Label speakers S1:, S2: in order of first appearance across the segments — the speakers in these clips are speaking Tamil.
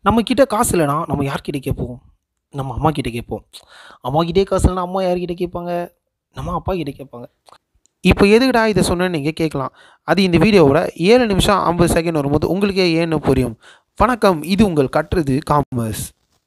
S1: நம்மக்கிட்ட காசு இல்லைனா நம்ம யார்கிட்ட கேட்போம் நம்ம அம்மா கிட்ட கேட்போம் அம்மாக்கிட்டே காசு இல்லைனா அம்மா யார்கிட்ட கேட்பாங்க நம்ம அப்பா கிட்ட கேட்பாங்க இப்போ எதுக்குடா இதை சொன்னேன்னு நீங்கள் கேட்கலாம் அது இந்த வீடியோவோட ஏழு நிமிஷம் ஐம்பது செகண்ட் வரும்போது உங்களுக்கே ஏன்னு புரியும் வணக்கம் இது உங்கள் கட்டுறது காமர்ஸ்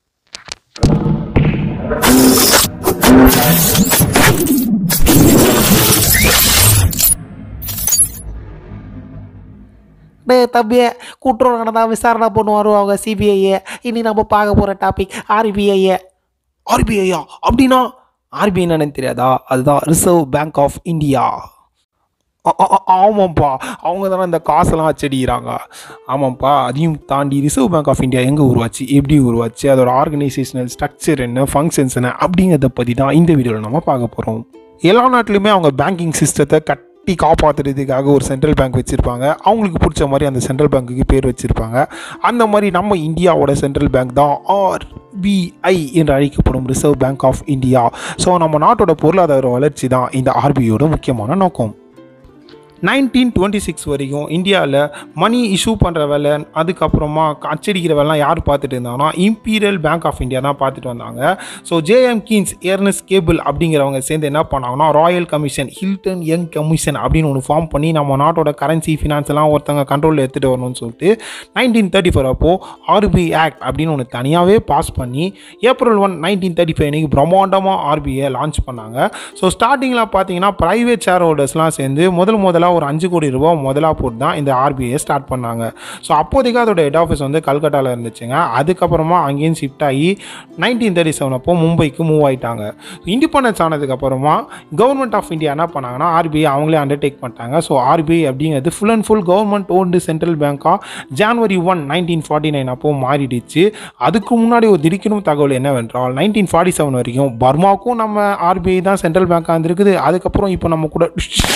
S1: டே தம்பி குற்றம் நடந்தால் விசாரணை பண்ண வருவாங்க சிபிஐயை இனி நம்ம பார்க்க போகிற டாபிக் ஆர்பிஐயை ஆர்பிஐயா அப்படின்னா ஆர்பிஐ என்னன்னு தெரியாதா அதுதான் ரிசர்வ் பேங்க் ஆஃப் இந்தியா ஆமாம்ப்பா அவங்க தானே இந்த காசெல்லாம் அச்சடிக்கிறாங்க ஆமாம்ப்பா அதையும் தாண்டி ரிசர்வ் பேங்க் ஆஃப் இந்தியா எங்கே உருவாச்சு எப்படி உருவாச்சு அதோட ஆர்கனைசேஷனல் ஸ்ட்ரக்சர் என்ன ஃபங்க்ஷன்ஸ் என்ன அப்படிங்கிறத பற்றி தான் இந்த வீடியோவில் நம்ம பார்க்க போகிறோம் எல்லா நாட்டிலுமே அவங்க பேங்கிங் சிஸ்டத்தை கட்டி காப்பாற்றுறதுக்காக ஒரு சென்ட்ரல் பேங்க் வச்சுருப்பாங்க அவங்களுக்கு பிடிச்ச மாதிரி அந்த சென்ட்ரல் பேங்க்குக்கு பேர் வச்சுருப்பாங்க அந்த மாதிரி நம்ம இந்தியாவோட சென்ட்ரல் பேங்க் தான் ஆர்பிஐ என்று அழைக்கப்படும் Reserve Bank of India so நம்ம நாட்டோட பொருளாதார வளர்ச்சி தான் இந்த ஆர்பிஐயோட முக்கியமான நோக்கம் நைன்டீன் டுவெண்ட்டி சிக்ஸ் வரைக்கும் இந்தியாவில் மணி இஷ்யூ பண்ணுற வேலை அதுக்கப்புறமா அச்சடிக்கிற வேலைலாம் யார் பார்த்துட்டு இருந்தாங்கன்னா இம்பீரியல் பேங்க் ஆஃப் இந்தியா தான் பார்த்துட்டு வந்தாங்க so J M Keynes Ernest Cable அப்படிங்கிறவங்க சேர்ந்து என்ன பண்ணாங்கன்னா Royal Commission Hilton Young Commission அப்படின்னு ஒன்று ஃபார்ம் பண்ணி நம்ம நாட்டோட கரன்சி ஃபினான்ஸ் எல்லாம் ஒருத்தங்க கண்ட்ரோலில் எடுத்துகிட்டு வரணும்னு சொல்லிட்டு நைன்டீன் தேர்ட்டி ஃபோர் அப்போ ஆர்பிஐ ஆக்ட் அப்படின்னு ஒன்று தனியாகவே பாஸ் பண்ணி April one nineteen thirty five அன்றைக்கி பிரம்மாண்டமாக ஆர்பிஐ லான்ச் பண்ணாங்க ஸோ ஸ்டார்டிங்கில் பார்த்தீங்கன்னா ப்ரைவேட் ஷேர் ஹோல்டர்ஸ்லாம் சேர்ந்து முதல் முதலாக ஒரு அஞ்சு கோடி ரூபா முதலாக போட்டு தான் இந்த ஆர்பிஐ ஸ்டார்ட் பண்ணாங்க ஸோ அப்போதைக்கு அதோட ஹெட் ஆஃபீஸ் வந்து கல்கட்டாவில் இருந்துச்சுங்க அதுக்கப்புறமா அங்கேயும் ஷிஃப்ட் ஆகி நைன்டீன் தேர்ட்டி செவன் அப்போ மும்பைக்கு மூவ் ஆயிட்டாங்க இண்டிபெண்டன்ஸ் ஆனதுக்கப்புறமா கவர்மெண்ட் ஆஃப் இந்தியா என்ன பண்ணாங்கன்னா ஆர்பிஐ அவங்களே அண்டர்டேக் பண்ணிட்டாங்க ஸோ ஆர்பிஐ அப்படிங்கிறது full and full government owned central பேங்காக January one nineteen forty nine அப்போ மாறிடுச்சு அதுக்கு முன்னாடி ஒரு திடுக்கிடும் தகவல் என்னவென்றால் நைன்டீன் ஃபார்ட்டி செவன் வரைக்கும் பர்மாவுக்கும் நம்ம ஆர்பிஐ தான் சென்ட்ரல் பேங்காக இருந்திருக்குது அதுக்கப்புறம் இப்போ நம்ம கூட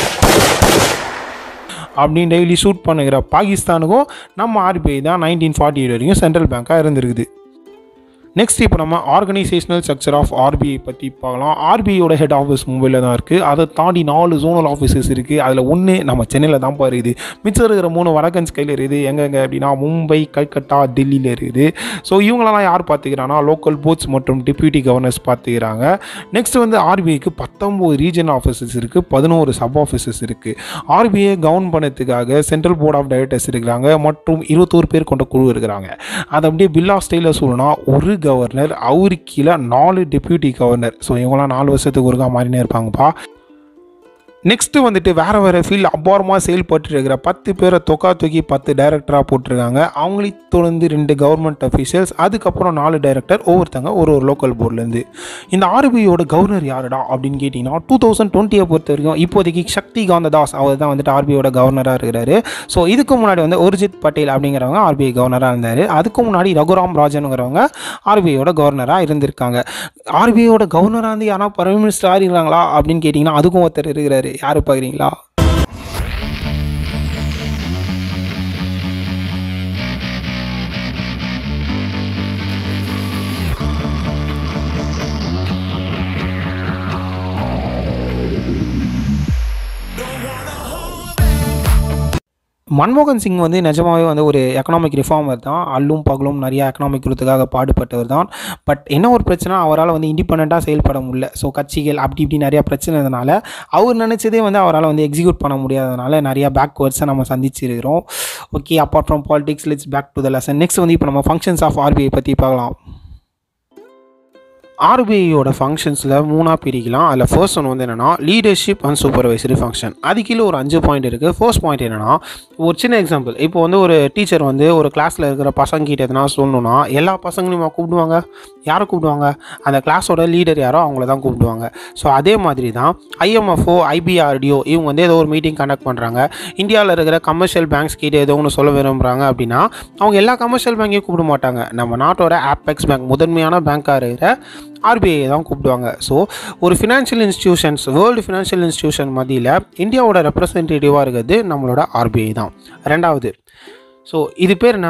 S1: அப்படின்னு டெய்லி ஷூட் பண்ணுகிற பாகிஸ்தானுக்கும் நம்ம ஆர்பிஐ தான் நைன்டீன் ஃபார்ட்டி எயிட் வரைக்கும் சென்ட்ரல் பேங்காக இருந்திருக்குது நெக்ஸ்ட் இப்போ நம்ம ஆர்கனைசேஷனல் ஸ்ட்ரக்சர் ஆஃப் ஆர்பிஐ பற்றி பார்க்கலாம் ஆர்பிஐயோட ஹெட் ஆஃபீஸ் மும்பையில் தான் இருக்குது அதை தாண்டி நாலு ஜோனல் ஆஃபீஸஸ் இருக்குது அதில் ஒன்று நம்ம சென்னையில் தான் இருக்குது மிச்சம் இருக்கிற மூணு வடக்கன்ஸ் கையில் இருக்குது எங்கெங்க அப்படின்னா மும்பை கல்கட்டா டெல்லியில் இருக்குது ஸோ இவங்களெல்லாம் யார் பார்த்துக்கிறாங்கன்னா லோக்கல் போர்ட்ஸ் மற்றும் டெப்யூட்டி கவர்னர்ஸ் பார்த்துக்கிறாங்க நெக்ஸ்ட் வந்து ஆர்பிஐக்கு பத்தொம்போது ரீஜன் ஆஃபீஸஸ் இருக்குது பதினோரு சப் ஆஃபீஸஸ் இருக்குது ஆர்பிஐ கவர்ன் பண்ணதுக்காக சென்ட்ரல் போர்ட் ஆஃப் டைரக்டர்ஸ் இருக்கிறாங்க மற்றும் இருபத்தோரு பேர் கொண்ட குழு இருக்கிறாங்க அதை அப்படியே பில் ஆஃப் ஸ்டைலில் சொல்லணும்னா ஒரு கவர்னர் அவருக்கு கீழே நாலு டெப்யூட்டி கவர்னர் ஸோ இவங்களாம் நாலு வருஷத்துக்கு ஒருக்கா மாறினே இருப்பாங்கப்பா நெக்ஸ்ட்டு வந்துட்டு வேறு வேறு ஃபீல்டு அபாரமாக செயல்பட்டு இருக்கிற பத்து பேரை தொக்கா தூக்கி பத்து டைரக்டராக போட்டிருக்காங்க அவங்களை தொடர்ந்து ரெண்டு கவர்மெண்ட் அஃபீஷியல்ஸ் அதுக்கப்புறம் நாலு டைரக்டர் ஒவ்வொருத்தங்க ஒரு ஒரு லோக்கல் போர்ட்லேருந்து இந்த ஆர்பிஐயோட கவர்னர் யாருடா அப்படின்னு கேட்டிங்கன்னா டூ தௌசண்ட் டுவெண்ட்டியை பொறுத்த வரைக்கும் இப்போதைக்கு சக்தி காந்த தாஸ் அவர் தான் வந்துட்டு ஆர்பிஐயோட கவர்னராக இருக்கிறாரு ஸோ இதுக்கு முன்னாடி வந்து ஒரிஜித் பட்டேல் அப்படிங்கிறவங்க ஆர்பிஐ கவர்னராக இருந்தார் அதுக்கு முன்னாடி ரகுராம் ராஜனுங்கிறவங்க ஆர்பிஐயோட கவர்னராக இருந்திருக்காங்க ஆர்பிஐயோட கவர்னராக இருந்து யாரா பிரைம் மினிஸ்டர் ஆகிறாங்களா அப்படின்னு கேட்டிங்கன்னா அதுக்கும் ஒருத்தர் இருக்கிறாரு யார் பார்க்குறீங்களா மன்மோகன் சிங் வந்து நிஜமாகவே வந்து ஒரு எக்கனாமிக் ரிஃபார்மர் தான் அல்லும் பகலும் நிறைய எக்கனாமிக் குரத்துக்காக பாடுபட்டவர் தான் பட் என்ன ஒரு பிரச்சனை அவரால் வந்து இண்டிபெண்ட்டாக செயல்பட முடியல ஸோ கட்சிகள் அப்படி இப்படி நிறையா பிரச்சனை இருந்தனால அவர் நினச்சதே வந்து அவரால் வந்து எக்ஸிக்யூட் பண்ண முடியாதனால நிறையா பேக்வேர்ட்ஸை நம்ம சந்திச்சிருக்கிறோம் okay apart from politics let's back to the lesson next வந்து இப்போ நம்ம ஃபங்க்ஷன்ஸ் ஆஃப் ஆர்பிஐ பற்றி பார்க்கலாம் ஆர்பிஐயோட ஃபங்க்ஷன்ஸில் மூணாக பிரிக்கலாம் அதில் ஃபர்ஸ்ட் ஒன்று வந்து என்னென்னா லீடர்ஷிப் அண்ட் சூப்பர்வைசரி ஃபங்க்ஷன் அது கீழே ஒரு அஞ்சு பாயிண்ட் இருக்குது ஃபர்ஸ்ட் பாயிண்ட் என்னென்னா ஒரு சின்ன எக்ஸாம்பிள் இப்போ வந்து ஒரு டீச்சர் வந்து ஒரு கிளாஸில் இருக்கிற பசங்க கிட்ட எதனா சொல்லணும்னா எல்லா பசங்களையும் கூப்பிடுவாங்க யாரை கூப்பிடுவாங்க அந்த கிளாஸோட லீடர் யாரோ அவங்கள தான் கூப்பிடுவாங்க ஸோ அதே மாதிரி தான் ஐஎம்எஃப்ஓ ஐபிஆர்டிஓ இவங்க வந்து ஏதோ ஒரு மீட்டிங் கண்டக்ட் பண்ணுறாங்க இந்தியாவில் இருக்கிற கமர்ஷியல் பேங்க்ஸ் கிட்ட ஏதோ ஒன்று சொல்ல விரும்புகிறாங்க அப்படின்னா அவங்க எல்லா கமர்ஷியல் பேங்க்கையும் கூப்பிட மாட்டாங்க நம்ம நாட்டோட ஆப்பெக்ஸ் பேங்க் முதன்மையான பேங்க்காக இருக்கிற ஆர்பிஐ தான் கூப்பிடுவாங்க ஸோ ஒரு financial institutions world financial institution மத்தியில் இந்தியாவோட ரெப்ரசன்டேட்டிவாக இருக்கிறது நம்மளோட ஆர்பிஐ தான் ரெண்டாவது ஸோ இது பேர் என்ன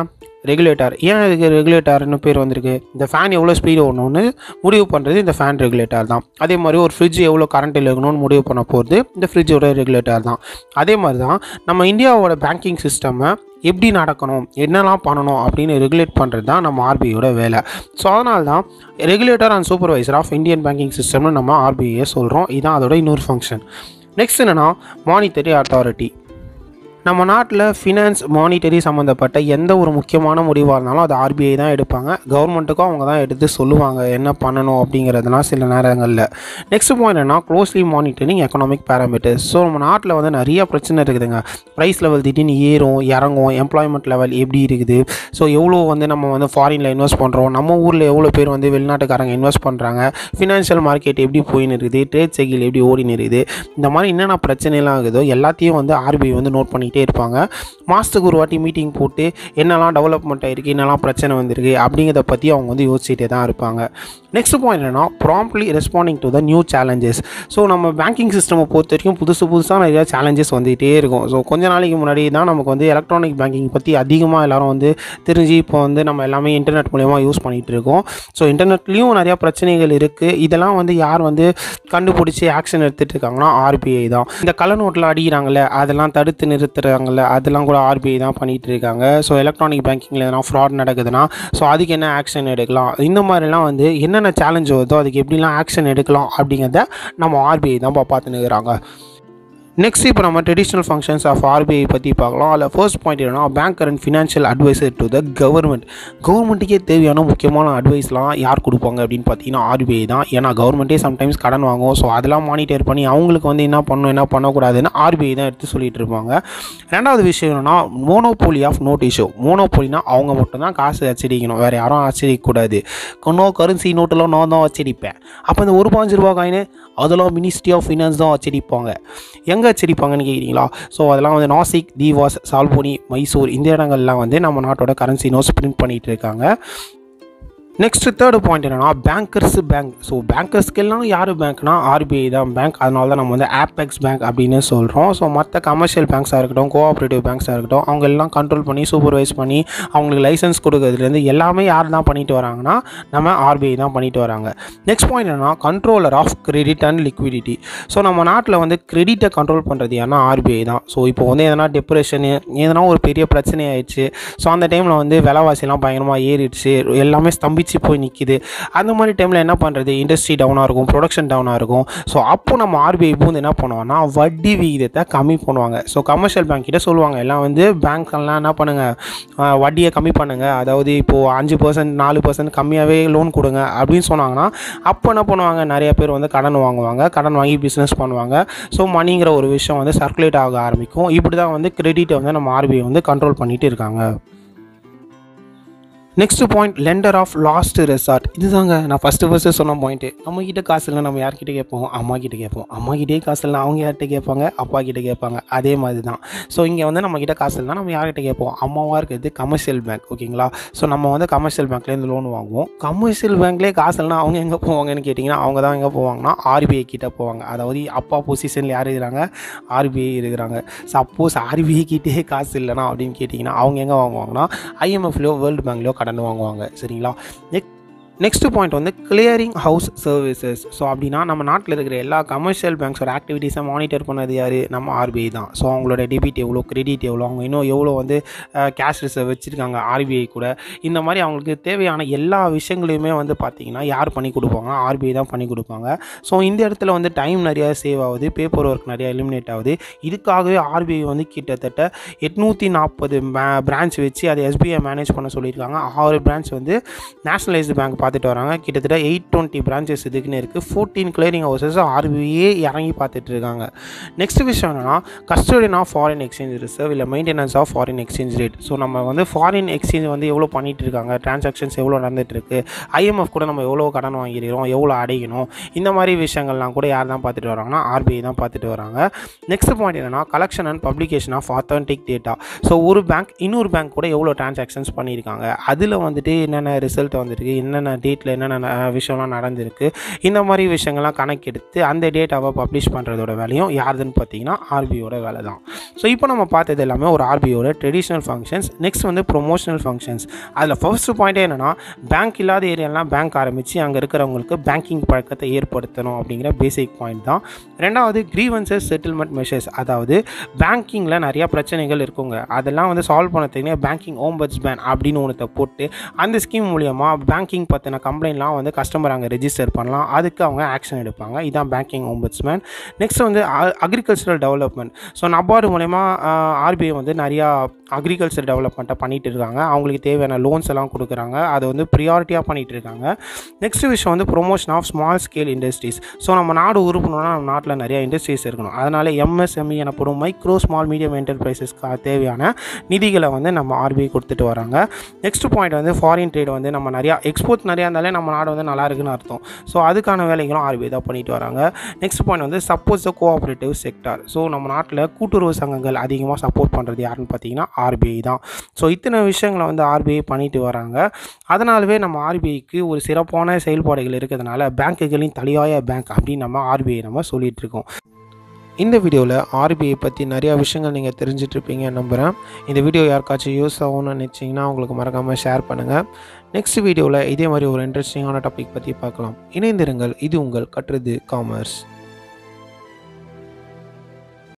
S2: ரெகுலேட்டர் ஏன் இதுக்கு ரெகுலேட்டர்னு பேர் வந்திருக்கு இந்த ஃபேன் எவ்வளோ ஸ்பீடு ஓடணும்னு முடிவு பண்ணுறது இந்த ஃபேன் ரெகுலேட்டர் தான் அதே மாதிரி ஒரு ஃப்ரிட்ஜ் எவ்வளோ கரண்ட் இழுக்கணும்னு முடிவு பண்ண போகிறது இந்த ஃப்ரிட்ஜோட ரெகுலேட்டர் தான் அதே மாதிரி தான் நம்ம இந்தியாவோட பேங்கிங் சிஸ்டமை எப்படி நடக்கணும் என்னெல்லாம் பண்ணணும் அப்படின்னு ரெகுலேட் பண்ணுறது தான் நம்ம ஆர்பிஐயோட வேலை ஸோ அதனால தான் regulator and supervisor of Indian banking சிஸ்டம்னு நம்ம ஆர்பிஐயை சொல்கிறோம் இதுதான் அதோட இன்னொரு ஃபங்க்ஷன் நெக்ஸ்ட் என்னென்னா மானிட்டரி அத்தாரிட்டி நம்ம நாட்டில் ஃபினான்ஸ் மானிட்டரி சம்மந்தப்பட்ட எந்த ஒரு முக்கியமான முடிவாக இருந்தாலும் அது ஆர்பிஐ தான் எடுப்பாங்க கவர்மெண்ட்டுக்கும் அவங்க தான் எடுத்து சொல்லுவாங்க என்ன பண்ணணும் அப்படிங்கிறதுலாம் சில நேரங்களில் நெக்ஸ்ட் பாயிண்ட் என்ன closely monitoring economic parameters so நம்ம நாட்டில் வந்து நிறைய பிரச்சனை இருக்குதுங்க ப்ரைஸ் லெவல் திடீர்னு ஏறும் இறங்கும் எம்ப்ளாய்மெண்ட் லெவல் எப்படி இருக்குது ஸோ எவ்வளோ வந்து நம்ம வந்து ஃபாரினில் இன்வெஸ்ட் பண்ணுறோம் நம்ம ஊரில் எவ்வளோ பேர் வந்து வெளிநாட்டுக்காரங்க இன்வெஸ்ட் பண்ணுறாங்க ஃபினான்ஷியல் மார்க்கெட் எப்படி போயின்னு இருக்குது ட்ரேட் சைக்கிள் எப்படி ஓடின்னு இருக்குது இந்த மாதிரி என்னென்ன பிரச்சனைலாம் இருக்குதோ எல்லாத்தையும் வந்து ஆர்பிஐ வந்து நோட் பண்ணிக்கிட்டே இருப்பாங்க மாதத்துக்கு ஒரு வாட்டி மீட்டிங் போட்டு என்னெல்லாம் டெவலப்மெண்ட் ஆயிருக்கு என்னெல்லாம் பிரச்சனை வந்திருக்கு அப்படிங்கிறத பற்றி அவங்க வந்து யோசிச்சுட்டே தான் இருப்பாங்க நெக்ஸ்ட் பாயிண்ட் என்னன்னா promptly responding to the new challenges so நம்ம பேங்கிங் சிஸ்டமை பொறுத்த வரைக்கும் புதுசு புதுசாக நிறையா சேலஞ்சஸ் வந்துகிட்டே இருக்கும் ஸோ கொஞ்ச நாளைக்கு முன்னாடி தான் நமக்கு வந்து எலக்ட்ரானிக் பேங்கிங் பற்றி அதிகமாக எல்லாரும் வந்து தெரிஞ்சு இப்போ வந்து நம்ம எல்லாமே இன்டர்நெட் மூலயமா யூஸ் பண்ணிகிட்டு இருக்கோம் ஸோ இன்டர்நெட்லேயும் நிறையா பிரச்சனைகள் இருக்குது இதெல்லாம் வந்து யார் வந்து கண்டுபிடிச்சி ஆக்ஷன் எடுத்துகிட்டு இருக்காங்கன்னா ஆர்பிஐ தான் இந்த கள்ள நோட்டில் அடிக்கிறாங்கல்ல அதெல்லாம் தடுத்து நிறுத்துறாங்கல்ல அதெல்லாம் கூட ஆர்பிஐ தான் பண்ணிகிட்டு இருக்காங்க ஸோ எலக்ட்ரானிக் பேங்கிங்கில் எதனா ஃப்ராட் நடக்குதுன்னா ஸோ அதுக்கு என்ன ஆக்ஷன் எடுக்கலாம் இந்த மாதிரிலாம் வந்து என்னென்ன சேலஞ்ச் வருதோ அதுக்கு எப்படிலாம் ஆக்ஷன் எடுக்கலாம் அப்படிங்கிறத நம்ம ஆர்பிஐ தான் பார்த்துன்னு இருக்கிறாங்க நெக்ஸ்ட் இப்போ நம்ம ட்ரெடிஷ்னல் ஃபங்க்ஷன்ஸ் ஆஃப் ஆர்பிஐ பற்றி பார்க்கலாம் அதில் ஃபர்ஸ்ட் பாயிண்ட் என்னன்னா banker and financial adviser to the government government தேவையான முக்கியமான அட்வைஸ்லாம் யார் கொடுப்பாங்க அப்படின்னு பார்த்தீங்கன்னா ஆர்பிஐ தான் ஏன்னா கவர்மெண்ட்டே சம்டைம்ஸ் கடன் வாங்கும் ஸோ அதெல்லாம் மானிட்டர் பண்ணி அவங்களுக்கு வந்து என்ன பண்ணணும் என்ன பண்ணக்கூடாதுன்னு ஆர்பிஐ தான் எடுத்து சொல்லிட்டு இருப்பாங்க ரெண்டாவது விஷயம் என்னன்னா மோனோபோலி ஆஃப் நோட் இஷ்யூ மோனோபோலினா அவங்க மட்டும் தான் காசு அச்சடிக்கணும் வேறு யாரும் அச்சடிக்கக்கூடாது நோ கரன்சி நோட்டெல்லாம் நான் தான் அச்சடிப்பேன் அப்போ இந்த ஒரு பாஞ்சு ரூபா காயின் அதெல்லாம் மினிஸ்ட்ரி ஆஃப் ஃபினான்ஸ் தான் அச்சடிப்பாங்க எங்கே அச்சடிப்பாங்கன்னு கேட்குறீங்களா ஸோ அதெல்லாம் வந்து நாசிக் தீவாஸ் சால்போனி மைசூர் இந்த இடங்கள்லாம் வந்து நம்ம நாட்டோட கரன்சி நோட்ஸ் பிரிண்ட் பண்ணிகிட்டு இருக்காங்க நெக்ஸ்ட் தேர்ட் பாயிண்ட் என்னன்னா பேங்கர்ஸ் பேங்க் ஸோ பேங்கர்ஸ்க்கெல்லாம் யார் பேங்க்னா ஆர்பிஐ தான் பேங்க் அதனால தான் நம்ம வந்து ஆப்பெக்ஸ் பேங்க் அப்படின்னு சொல்கிறோம் ஸோ மற்ற கமர்ஷியல் பேங்க்ஸாக இருக்கட்டும் கோஆப்ரேட்டிவ் பேங்க்ஸாக இருக்கட்டும் அவங்க எல்லாம் கண்ட்ரோல் பண்ணி சூப்பர்வைஸ் பண்ணி அவங்களுக்கு லைசன்ஸ் கொடுக்கறதுலேருந்து எல்லாமே யார் தான் பண்ணிட்டு வராங்கன்னா நம்ம ஆர்பிஐ தான் பண்ணிட்டு வராங்க நெக்ஸ்ட் பாயிண்ட் என்னன்னா controller of credit and liquidity so நம்ம நாட்டில் வந்து கிரெடிட்டை கண்ட்ரோல் பண்ணுறது ஏன்னா ஆர்பிஐ தான் ஸோ இப்போ வந்து எதனா டிப்ரெஷனு எதனா ஒரு பெரிய பிரச்சனை ஆயிடுச்சு ஸோ அந்த டைமில் வந்து விலைவாசிலாம் பயங்கரமாக ஏறிடுச்சு எல்லாமே ஸ்தம்பிச்சு போய் நிற்கிது அந்த மாதிரி டைமில் என்ன பண்ணுறது இண்டஸ்ட்ரி டவுனாக இருக்கும் ப்ரொடக்ஷன் டவுனாக இருக்கும் ஸோ அப்போ நம்ம ஆர்பிஐ வந்து என்ன பண்ணுவாங்கன்னா வட்டி விகிதத்தை கம்மி பண்ணுவாங்க ஸோ கமர்ஷியல் பேங்க் கிட்ட சொல்லுவாங்க எல்லாம் வந்து பேங்க்லாம் என்ன பண்ணுங்கள் வட்டியை கம்மி பண்ணுங்கள் அதாவது இப்போது அஞ்சு பர்சன்ட் நாலு பர்சன்ட் கம்மியாகவே லோன் கொடுங்க அப்படின்னு சொன்னாங்கன்னா அப்போ என்ன பண்ணுவாங்க நிறைய பேர் வந்து கடன் வாங்குவாங்க கடன் வாங்கி பிஸ்னஸ் பண்ணுவாங்க ஸோ மணிங்கிற ஒரு விஷயம் வந்து சர்க்குலேட் ஆக ஆரம்பிக்கும் இப்படி தான் வந்து கிரெடிட்டை வந்து நம்ம ஆர்பிஐ வந்து கண்ட்ரோல் பண்ணிட்டு இருக்காங்க next point lender of last resort இதுதாங்க நான் ஃபஸ்ட்டு ஃபஸ்ட்டு சொன்ன பாயிண்ட்டு நம்ம கிட்ட காசு இல்லை நம்ம யார்கிட்ட கேட்போம் அம்மா கிட்ட கேட்போம் அம்மா கிட்டே காசு இல்லை அவங்க யார்கிட்ட கேட்பாங்க அப்பா கிட்ட கேட்பாங்க அதே மாதிரி தான் ஸோ இங்கே வந்து நம்ம கிட்ட காசு இல்லைனா நம்ம யார்கிட்ட கேட்போம் அம்மாவாக இருக்கிறது கமர்ஷியல் பேங்க் ஓகேங்களா ஸோ நம்ம வந்து கமர்ஷியல் பேங்க்லேருந்து லோன் வாங்குவோம் கமர்ஷியல் பேங்க்லேயே காசு இல்லைனா அவங்க எங்கே போவாங்கன்னு கேட்டிங்கன்னா அவங்க தான் எங்கே போவாங்கன்னா ஆர்பிஐ கிட்ட போவாங்க அதாவது அப்பா பொசிஷனில் யார் இருக்கிறாங்க ஆர்பிஐ இருக்கிறாங்க சப்போஸ் ஆர்பிஐ கிட்டே காசு இல்லைனா அப்படின்னு கேட்டிங்கன்னா அவங்க எங்கே வாங்குவாங்கன்னா ஐஎம்எஃப்லையோ வேர்ல்டு பேங்க்லையோ கடன் வாங்குவாங்க சரிங்களா நெக் நெக்ஸ்ட் பாயிண்ட் வந்து கிளியரிங் ஹவுஸ் சர்வீசஸ் ஸோ அப்படின்னா நம்ம நாட்டில் இருக்கிற எல்லா கமர்ஷியல் பேங்க்ஸோட ஆக்டிவிட்டீஸை மானிட்டர் பண்ணது யார் நம்ம ஆர்பிஐ தான் ஸோ அவங்களோட டெபிட் எவ்வளோ கிரெடிட் எவ்வளோ அவங்க இன்னும் எவ்வளோ வந்து கேஷ் ரிசர்வ் வச்சுருக்காங்க ஆர்பிஐ கூட இந்த மாதிரி அவங்களுக்கு தேவையான எல்லா விஷயங்களையுமே வந்து பார்த்திங்கன்னா யார் பண்ணி கொடுப்பாங்க ஆர்பிஐ தான் பண்ணி கொடுப்பாங்க ஸோ இந்த இடத்துல வந்து டைம் நிறையா சேவ் ஆகுது பேப்பர் ஒர்க் நிறையா எலிமினேட் ஆகுது இதுக்காகவே ஆர்பிஐ வந்து கிட்டத்தட்ட எட்நூற்றி நாற்பது பிரான்ச் வச்சு அதை எஸ்பிஐ மேனேஜ் பண்ண சொல்லியிருக்காங்க ஆறு பிரான்ச் வந்து நேஷனலைஸ்டு பேங்க் பார்த்துட்டு வராங்க கிட்டத்தட்ட எயிட் டுவெண்ட்டி பிரான்ச்சஸ் இதுக்குன்னு இருக்குது ஃபோர்டீன் கிளியரிங் ஹவுசஸ் ஆர்பிஐயே இறங்கி பார்த்துட்டு இருக்காங்க நெக்ஸ்ட் விஷயம் என்னன்னா custodian of foreign exchange reserve இல்லை maintenance of foreign exchange rate so நம்ம வந்து ஃபாரின் எக்ஸ்சேஞ்ச் வந்து எவ்வளோ பண்ணிட்டு இருக்காங்க டிரான்சாக்ஷன்ஸ் எவ்வளோ நடந்துட்டு இருக்கு ஐஎம்எஃப் கூட நம்ம எவ்வளோ கடன் வாங்கியிருக்கிறோம் எவ்வளோ அடையணும் இந்த மாதிரி விஷயங்கள்லாம் கூட யார் தான் பார்த்துட்டு வராங்கன்னா ஆர்பிஐ தான் பார்த்துட்டு வராங்க நெக்ஸ்ட் பாயிண்ட் என்னன்னா collection and publication of authentic data so ஒரு பேங்க் இன்னொரு பேங்க் கூட எவ்வளோ டிரான்சாக்ஷன்ஸ் பண்ணியிருக்காங்க அதில் வந்துட்டு என்னென்ன ரிசல்ட் வந்திருக்கு என்னென்ன என்னென்ன டேட்டில் என்னென்ன அஹ், விஷயம்லாம் நடந்திருக்கு இந்த மாதிரி விஷயங்கள்லாம் கணக்கெடுத்து அந்த டேட்டாவை பப்ளிஷ் பண்ணுறதோட வேலையும் யாருதுன்னு பார்த்தீங்கன்னா ஆர்பிஐயோட வேலை தான் ஸோ இப்போ நம்ம பார்த்தது எல்லாமே ஒரு ஆர்பிஐயோட ட்ரெடிஷ்னல் ஃபங்க்ஷன்ஸ் நெக்ஸ்ட் வந்து ப்ரொமோஷனல் ஃபங்க்ஷன்ஸ் அதில் ஃபர்ஸ்ட் பாயிண்ட்டே என்னென்னா பேங்க் இல்லாத ஏரியாலாம் பேங்க் ஆரம்பித்து அங்கே இருக்கிறவங்களுக்கு பேங்கிங் பழக்கத்தை ஏற்படுத்தணும் அப்படிங்கிற பேசிக் பாயிண்ட் தான் ரெண்டாவது கிரீவன்சஸ் செட்டில்மெண்ட் மெஷர்ஸ் அதாவது பேங்கிங்கில் நிறையா பிரச்சனைகள் இருக்குங்க அதெல்லாம் வந்து சால்வ் பண்ண பேங்கிங் ஓம்பட்ஸ் பேன் அப்படின்னு ஒன்றத்தை போட்டு அந்த ஸ்கீம் மூலியமாக பேங்கிங் பற்றின கம்ப்ளைண்ட்லாம் வந்து கஸ்டமர் அங்கே ரெஜிஸ்டர் பண்ணலாம் அதுக்கு அவங்க ஆக்ஷன் எடுப்பாங்க இதான் பேங்கிங் ஓம்பட்ஸ்மேன் நெக்ஸ்ட் வந்து அக்ரிகல்ச்சரல் டெவலப்மெண்ட் ஸோ நபார்டு மூலயமா ஆர்பிஐ வந்து நிறையா அக்ரிகல்ச்சர் டெவலப்மெண்ட்டை பண்ணிட்டு இருக்காங்க அவங்களுக்கு தேவையான லோன்ஸ் எல்லாம் கொடுக்குறாங்க அதை வந்து ப்ரியாரிட்டியாக பண்ணிட்டு இருக்காங்க நெக்ஸ்ட் விஷயம் வந்து promotion of small scale industries so நம்ம நாடு உருப்பணும்னா நம்ம நாட்டில் நிறைய இண்டஸ்ட்ரீஸ் இருக்கணும் அதனால் எம்எஸ்எம்இ எனப்படும் மைக்ரோ ஸ்மால் மீடியம் என்டர்பிரைசஸ்க்கு தேவையான நிதிகளை வந்து நம்ம ஆர்பிஐ கொடுத்துட்டு வராங்க நெக்ஸ்ட் பாயிண்ட் வந்து ஃபாரின் ட்ரேட் வந்து நம்ம நிறையா எக்ஸ்போர்ட் நிறையா இருந்தாலே நம்ம நாடு வந்து நல்லா இருக்குன்னு அர்த்தம் ஸோ அதுக்கான வேலைகளும் ஆர்பிஐ தான் பண்ணிட்டு வராங்க நெக்ஸ்ட் பாயிண்ட் வந்து suppose the cooperative sector so நம்ம நாட்டில் கூட்டுறவு சங்கங்கள் அதிகமாக சப்போர்ட் பண்ணுறது யாருன்னு பார்த்தீங்கன்னா ஆர்பிஐ தான் ஸோ இத்தனை விஷயங்களை வந்து ஆர்பிஐ பண்ணிட்டு வராங்க அதனாலவே நம்ம ஆர்பிஐக்கு ஒரு சிறப்பான செயல்பாடுகள் இருக்கிறதுனால பேங்க்குகளின் தலையாய பேங்க் அப்படின்னு நம்ம ஆர்பிஐ நம்ம சொல்லிட்டு இருக்கோம் இந்த வீடியோவில் ஆர்பிஐ பற்றி நிறையா விஷயங்கள் நீங்கள் தெரிஞ்சிட்ருப்பீங்கன்னு நம்புகிறேன் இந்த வீடியோ யாருக்காச்சும் யூஸ் ஆகும்னு நினச்சிங்கன்னா உங்களுக்கு மறக்காமல் ஷேர் பண்ணுங்கள் நெக்ஸ்ட் வீடியோவில் இதே மாதிரி ஒரு இன்ட்ரெஸ்டிங்கான டாபிக் பற்றி பார்க்கலாம் இணைந்திருங்கள் இது உங்கள் கட்டுறது காமர்ஸ்